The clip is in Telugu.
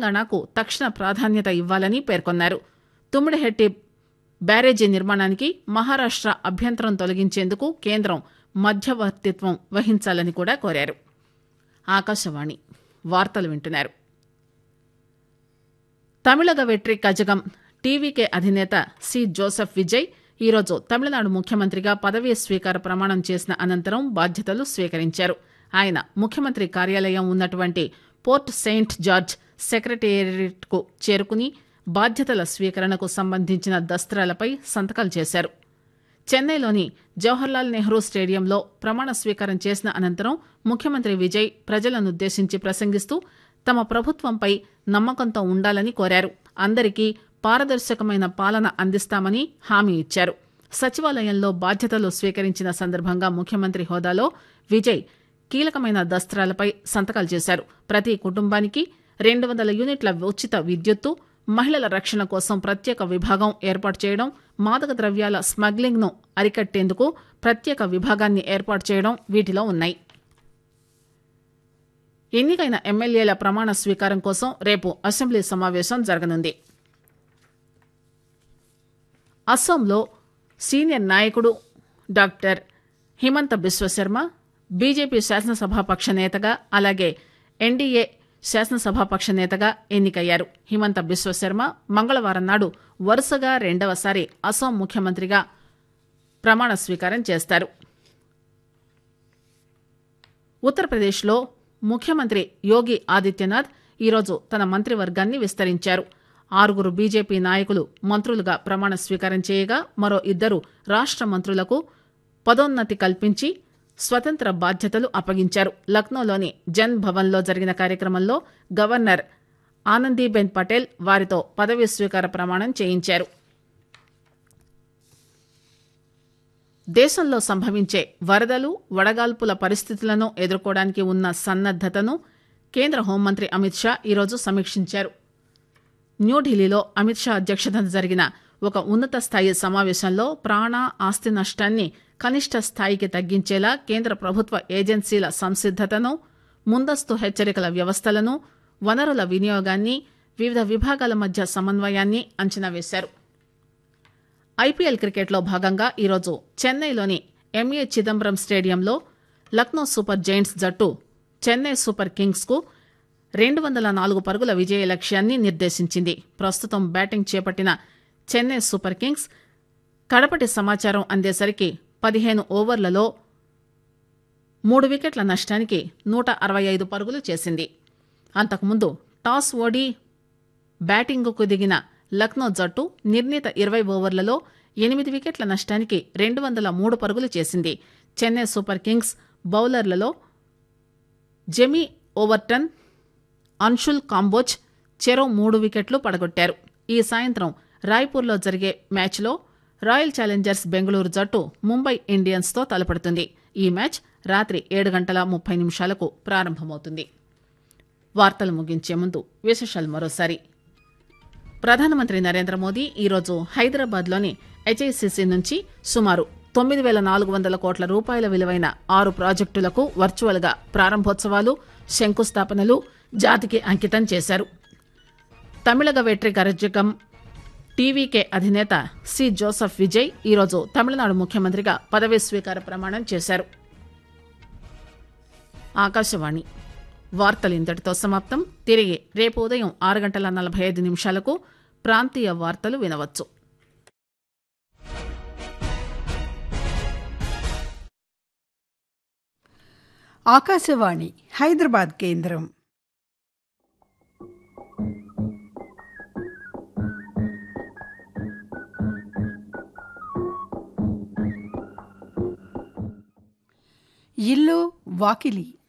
తెలంగాణకు తక్షణ ప్రాధాన్యత ఇవ్వాలని పేర్కొన్నారు తుమ్మిడిహెట్టి బ్యారేజీ నిర్మాణానికి మహారాష్ట అభ్యంతరం తొలగించేందుకు కేంద్రం మధ్యవర్తిత్వం వహించాలని కూడా కోరారు ఆకాశవాణి వార్తలు వింటున్నారు తమిళగ వెట్రి కజగం టీవీకే అధినేత సి జోసెఫ్ విజయ్ ఈరోజు తమిళనాడు ముఖ్యమంత్రిగా పదవీ స్వీకార ప్రమాణం చేసిన అనంతరం బాధ్యతలు స్వీకరించారు ఆయన ముఖ్యమంత్రి కార్యాలయం ఉన్నటువంటి పోర్ట్ సెయింట్ జార్జ్ సెక్రటేరియట్కు చేరుకుని బాధ్యతల స్వీకరణకు సంబంధించిన దస్త్రాలపై సంతకాలు చేశారు చెన్నైలోని జవహర్లాల్ నెహ్రూ స్టేడియంలో ప్రమాణ స్వీకారం చేసిన అనంతరం ముఖ్యమంత్రి విజయ్ ప్రజలనుద్దేశించి ప్రసంగిస్తూ తమ ప్రభుత్వంపై నమ్మకంతో ఉండాలని కోరారు అందరికీ పారదర్శకమైన పాలన అందిస్తామని హామీ ఇచ్చారు సచివాలయంలో బాధ్యతలు స్వీకరించిన సందర్భంగా ముఖ్యమంత్రి హోదాలో విజయ్ కీలకమైన దస్త్రాలపై సంతకాలు చేశారు ప్రతి కుటుంబానికి రెండు వందల యూనిట్ల ఉచిత విద్యుత్తు మహిళల రక్షణ కోసం ప్రత్యేక విభాగం ఏర్పాటు చేయడం మాదక ద్రవ్యాల స్మగ్లింగ్ ను అరికట్టేందుకు ప్రత్యేక విభాగాన్ని ఏర్పాటు చేయడం వీటిలో ఉన్నాయి ఎన్నికైన ఎమ్మెల్యేల ప్రమాణ స్వీకారం కోసం రేపు అసెంబ్లీ సమావేశం జరగనుంది అస్సాంలో సీనియర్ నాయకుడు డాక్టర్ హిమంత బిశ్వశర్మ బీజేపీ శాసనసభాపక్ష నేతగా అలాగే ఎన్డీఏ శాసనసభాపక్ష నేతగా ఎన్నికయ్యారు హిమంత బిశ్వశర్మ మంగళవారం నాడు వరుసగా రెండవసారి అస్సాం ముఖ్యమంత్రిగా ప్రమాణ స్వీకారం చేస్తారు ఉత్తరప్రదేశ్లో ముఖ్యమంత్రి యోగి ఆదిత్యనాథ్ ఈరోజు తన మంత్రివర్గాన్ని విస్తరించారు ఆరుగురు బీజేపీ నాయకులు మంత్రులుగా ప్రమాణ స్వీకారం చేయగా మరో ఇద్దరు రాష్ట మంత్రులకు పదోన్నతి కల్పించి స్వతంత్ర బాధ్యతలు అప్పగించారు లక్నోలోని జన్ భవన్లో జరిగిన కార్యక్రమంలో గవర్నర్ ఆనందీబెన్ పటేల్ వారితో పదవీ స్వీకార ప్రమాణం చేయించారు దేశంలో సంభవించే వరదలు వడగాల్పుల పరిస్థితులను ఎదుర్కోవడానికి ఉన్న సన్నద్దతను కేంద్ర హోంమంత్రి అమిత్ షా ఈరోజు సమీక్షించారు న్యూఢిల్లీలో అమిత్ షా అధ్యక్షతన జరిగిన ఒక ఉన్నత స్థాయి సమావేశంలో ప్రాణ ఆస్తి నష్టాన్ని కనిష్ట స్థాయికి తగ్గించేలా కేంద్ర ప్రభుత్వ ఏజెన్సీల సంసిద్దతను ముందస్తు హెచ్చరికల వ్యవస్థలను వనరుల వినియోగాన్ని వివిధ విభాగాల మధ్య సమన్వయాన్ని అంచనా వేశారు ఐపీఎల్ క్రికెట్లో భాగంగా ఈరోజు చెన్నైలోని ఎంఏ చిదంబరం స్టేడియంలో లక్నో సూపర్ జైంట్స్ జట్టు చెన్నై సూపర్ కింగ్స్ కు రెండు వందల నాలుగు పరుగుల విజయ లక్ష్యాన్ని నిర్దేశించింది ప్రస్తుతం బ్యాటింగ్ చేపట్టిన చెన్నై సూపర్ కింగ్స్ కడపటి సమాచారం అందేసరికి పదిహేను ఓవర్లలో మూడు వికెట్ల నష్టానికి నూట అరవై ఐదు పరుగులు చేసింది అంతకుముందు టాస్ ఓడి బ్యాటింగుకు దిగిన లక్నో జట్టు నిర్ణీత ఇరవై ఓవర్లలో ఎనిమిది వికెట్ల నష్టానికి రెండు వందల మూడు పరుగులు చేసింది చెన్నై సూపర్ కింగ్స్ బౌలర్లలో జెమీ ఓవర్టన్ అన్షుల్ కాంబోజ్ చెరో మూడు వికెట్లు పడగొట్టారు ఈ సాయంత్రం రాయ్పూర్లో జరిగే మ్యాచ్లో రాయల్ ఛాలెంజర్స్ బెంగళూరు జట్టు ముంబై ఇండియన్స్తో తలపడుతుంది ఈ మ్యాచ్ రాత్రి ఏడు గంటల ముప్పై నిమిషాలకు ప్రారంభమవుతుంది వార్తలు ముగించే ముందు విశేషాలు మరోసారి ప్రధానమంత్రి నరేంద్ర మోదీ ఈరోజు హైదరాబాద్లోని హెచ్ఐసిసి నుంచి సుమారు తొమ్మిది వేల నాలుగు వందల కోట్ల రూపాయల విలువైన ఆరు ప్రాజెక్టులకు వర్చువల్గా ప్రారంభోత్సవాలు శంకుస్థాపనలు జాతికి అంకితం చేశారు తమిళగ వెట్రి గరజకం టీవీకే అధినేత సి జోసెఫ్ విజయ్ ఈరోజు తమిళనాడు ముఖ్యమంత్రిగా పదవీ స్వీకార ప్రమాణం చేశారు ఆకాశవాణి వార్తలు ఇంతటితో సమాప్తం తిరిగి రేపు ఉదయం ఆరు గంటల నలభై ఐదు నిమిషాలకు ప్రాంతీయ వార్తలు వినవచ్చు ఆకాశవాణి హైదరాబాద్ కేంద్రం ఇల్లు వాకిలి